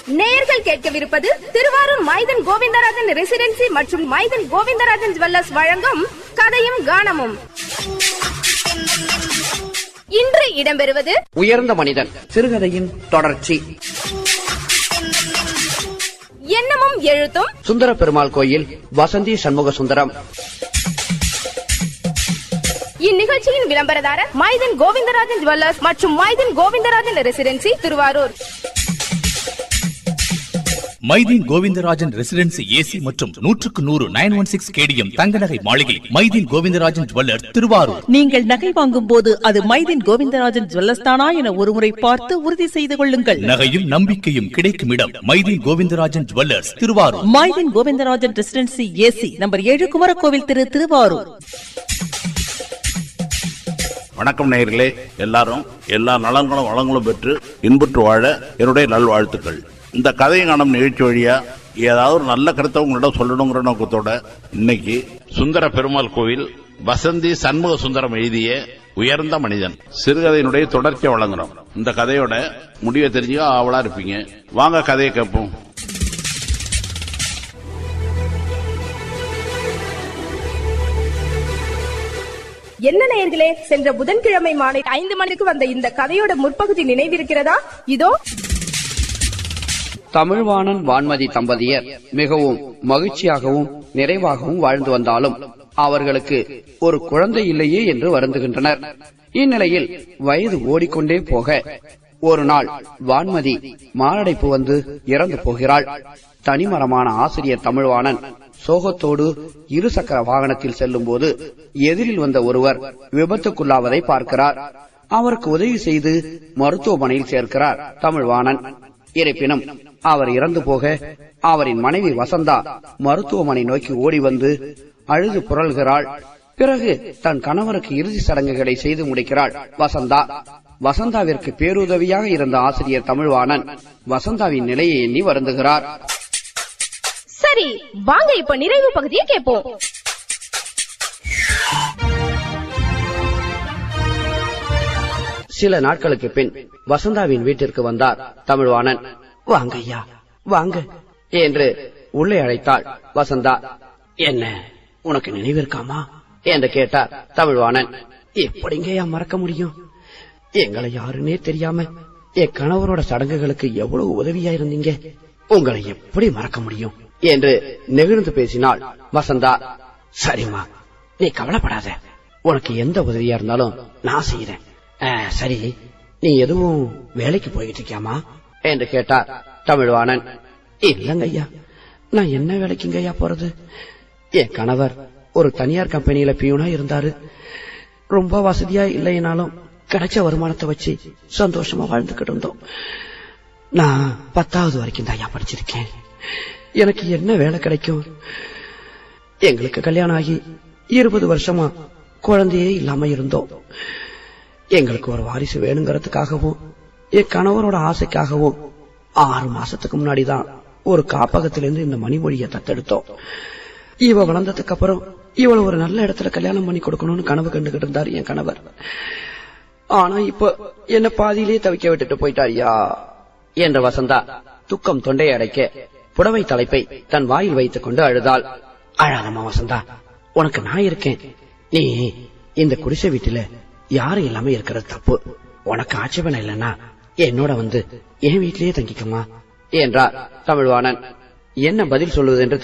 நேயர்கள் கேட்கவிருப்பது திருவாரூர் மைதன் கோவிந்தராஜன் ரெசிடென்சி மற்றும் மைதன் கோவிந்தராஜன் ஜுவல்லர்ஸ் வழங்கும் கதையும் கானமும் இன்று இடம்பெறுவது உயர்ந்த மனிதன் சிறுகதையின் தொடர்ச்சி எண்ணமும் எழுத்தும் சுந்தர பெருமாள் கோயில் வசந்தி சண்முக சுந்தரம் இந்நிகழ்ச்சியின் விளம்பரதாரர் மைதன் கோவிந்தராஜன் ஜுவல்லர்ஸ் மற்றும் Maideen Govindarajan residency Tiruvarur Maideen Govindarajan residency AC மற்றும் நூற்றுக்கு நூறு நைன் ஒன் சிக்ஸ் கேடிஎம் தங்க நகை மாளிகை மைதீன் கோவிந்தராஜன் ஜுவல்லர் திருவாரூர் நீங்கள் நகை வாங்கும் போது அது மைதின் கோவிந்தராஜன் ஜுவல்லர்ஸ் தானா என ஒருமுறை பார்த்து உறுதி செய்து கொள்ளுங்கள் நகையும் நம்பிக்கையும் கிடைக்கும் இடம் Maideen Govindarajan jewellers Tiruvarur Maideen Govindarajan residency AC number ஏழு குமரகோவில் திரு திருவாரூர் வணக்கம் நேயர்களே எல்லாரும் எல்லா நலன்களும் வளங்களும் பெற்று இன்புற்று வாழ என்னுடைய நல்வாழ்த்துக்கள் இந்த கதையை காணும் நிகழ்ச்சி வழியா ஏதாவது ஒரு நல்ல கருத்தை உங்களிடம் சொல்லணுங்கிற நோக்கத்தோட இன்னைக்கு சுந்தர பெருமாள் கோவில் வசந்தி சண்முக சுந்தரம் எழுதிய உயர்ந்த மனிதன் சிறுகதையினுடைய தொடர்ச்சியை வழங்குறோம் இந்த கதையோட முடிவை தெரிஞ்சுக்க ஆவலா இருப்பீங்க வாங்க கதையை கேட்போம் என்ன நேயர்களே சென்ற புதன்கிழமை மாலை ஐந்து மணிக்கு வந்த இந்த கதையோட முற்பகுதி நினைவிருக்கிறதா இதோ தமிழ்வாணன் வான்மதி தம்பதியர் மிகவும் மகிழ்ச்சியாகவும் நிறைவாகவும் வாழ்ந்து வந்தாலும் அவர்களுக்கு ஒரு குழந்தை இல்லையே என்று வருந்துகின்றனர் இந்நிலையில் வயது ஓடிக்கொண்டே போக ஒரு நாள் வான்மதி மாரடைப்பு வந்து இறந்து போகிறாள் தனிமரமான ஆசிரியர் தமிழ்வாணன் சோகத்தோடு இருசக்கர வாகனத்தில் செல்லும் போது எதிரில் வந்த ஒருவர் விபத்துக்குள்ளாவதை பார்க்கிறார் அவருக்கு உதவி செய்து மருத்துவமனையில் சேர்க்கிறார் தமிழ்வாணன் இருப்பினும் அவர் இறந்து போக அவரின் மனைவி வசந்தா மருத்துவமனை நோக்கி ஓடி வந்து அழுது புரள்கிறாள் பிறகு தன் கணவருக்கு இறுதி சடங்குகளை செய்து முடிக்கிறாள் வசந்தா வசந்தாவிற்கு பேருதவியாக இருந்த ஆசிரியர் தமிழ்வாணன் வசந்தாவின் நிலையை எண்ணி வருந்துகிறார் சரி வாங்க இப்ப நிறைவு பகுதியை கேட்போம் சில நாட்களுக்கு பின் வசந்தாவின் வீட்டிற்கு வந்தார் தமிழ்வாணன் வாங்க ஐயா வாங்க என்று உள்ளே அழைத்தாள் வசந்தா என்ன உனக்கு நினைவிருக்காமா என்று கேட்டார் தமிழ்வாணன் எப்படிங்கய்யா மறக்க முடியும் எங்களை யாருன்னே தெரியாம என் கணவரோட சடங்குகளுக்கு எவ்வளவு உதவியா இருந்தீங்க உங்களை எப்படி மறக்க முடியும் என்று நெகிழ்ந்து பேசினாள் வசந்தா சரிம்மா நீ கவலைப்படாத உனக்கு எந்த உதவியா இருந்தாலும் நான் செய்யறேன் ஆ, சரி நீ எதுவும் வேலைக்கு போய்கிட்டு இருக்கியாமா என்று கேட்டார் தமிழ்வாணன் இல்லங்க ஐயா நான் என்ன வேலைக்குங்க ஐயா போறது என் கணவர் ஒரு தனியார் கம்பெனியில பியூனா இருந்தாரு ரொம்ப வசதியா இல்லைனாலும் கிடைச்ச வருமானத்தை வச்சு சந்தோஷமா வாழ்ந்துகிட்டு இருந்தோம் நான் பத்தாவது வரைக்கும் தான் ஐயா படிச்சிருக்கேன் எனக்கு என்ன வேலை கிடைக்கும் எங்களுக்கு கல்யாணம் ஆகி இருபது வருஷமா குழந்தையே இல்லாம இருந்தோம் எங்களுக்கு ஒரு வாரிசு வேணுங்கிறதுக்காகவும் என் கணவரோட ஆசைக்காகவும் ஆறு மாசத்துக்கு முன்னாடிதான் ஒரு காப்பகத்திலிருந்து இந்த மணிமொழியை தத்தெடுத்தோம் இவ வளர்ந்ததுக்கு அப்புறம் இவளை ஒரு நல்ல இடத்துல கல்யாணம் பண்ணி கொடுக்கணும்னு கனவு கண்டுகிட்டு இருந்தார் என் கணவர் ஆனா இப்ப என்ன பாதியிலே தவிக்க விட்டுட்டு போயிட்டாரியா என்ற வசந்தா துக்கம் தொண்டையை அடைக்க புடவை தலைப்பை தன் வாயில் வைத்துக் கொண்டு அழுதாள் அழாதம்மா வசந்தா உனக்கு நான் இருக்கேன் நீ இந்த குடிசை வீட்டுல யாரும் இல்லாம இருக்கிறது தப்பு உனக்கு ஆட்சேபனை இல்லைன்னா என்னோட வந்து என் வீட்டிலேயே தங்கிக்கமா என்றார் தமிழ்வாணன் என்ன பதில் சொல்வது என்று